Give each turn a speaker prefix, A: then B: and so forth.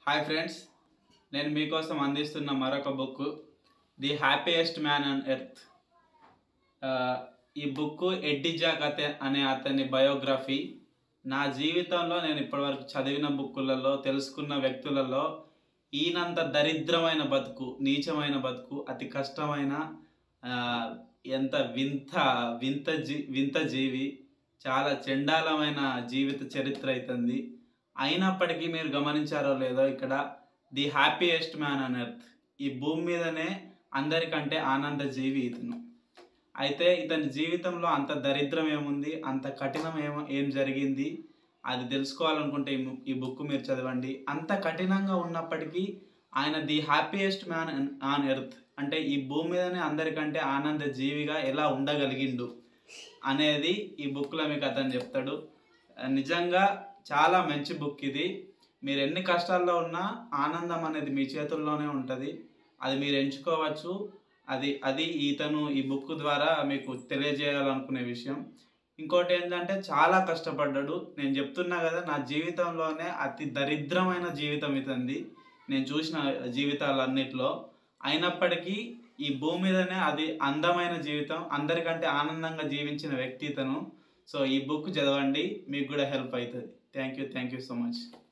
A: hi friends నేను మీకోసం అందిస్తున్న మరొక book the happiest man on earth ఈ బుక్ ఎడ్డి జాక్ అతే అనే అతని బయోగ్రఫీ నా జీవితంలో నేను ఇప్పటివరకు చదివిన బుక్కులలో తెలుసుకున్న వ్యక్తులలో ఈయనంత దరిద్రమైన బతుకు నీచమైన బతుకు అతి కష్టమైన ఆ, ఎంత వింత వింత జీ వింత జీవి చాలా చండాలమైన జీవిత చరిత్ర అవుతుంది అయినప్పటికీ మీరు గమనించారో లేదో ఇక్కడ the happiest man on earth ఈ భూమి మీదనే అందరికంటే ఆనంద జీవి ఇతను అయితే ఇతని జీవితంలో అంత దరిద్రం ఏముంది అంత కఠినం ఏమో ఏం జరిగింది అది తెలుసుకోవాలనుకుంటే ఈ ము- ఈ బుక్ మీరు చదవండి అంత కఠినంగా ఉన్నప్పటికీ ఆయన the happiest man on earth అంటే ఈ భూమి మీదనే అందరికంటే ఆనంద జీవిగా ఎలా ఉండగలిగిండు అనేది ఈ బుక్లో మీకు అతను చెప్తాడు నిజంగా చాలా మంచి బుక్ ఇది మీరు ఎన్ని కష్టాల్లో ఉన్నా ఆనందం అనేది మీ చేతుల్లోనే ఉంటుంది అది మీరు ఎంచుకోవచ్చు అది అది ఇతను ఈ బుక్ ద్వారా మీకు తెలియజేయాలనుకునే విషయం ఇంకోటి ఏంటంటే చాలా కష్టపడ్డాడు నేను చెప్తున్నా కదా నా జీవితంలోనే అతి దరిద్రమైన జీవితం ఇతంది నేను చూసిన జీవితాలన్నిట్లో అయినప్పటికీ ఈ భూమి మీదనే అది అందమైన జీవితం అందరికంటే ఆనందంగా జీవించిన వ్యక్తి ఇతను సో ఈ బుక్ చదవండి మీకు కూడా హెల్ప్ అవుతుంది thank you thank you so much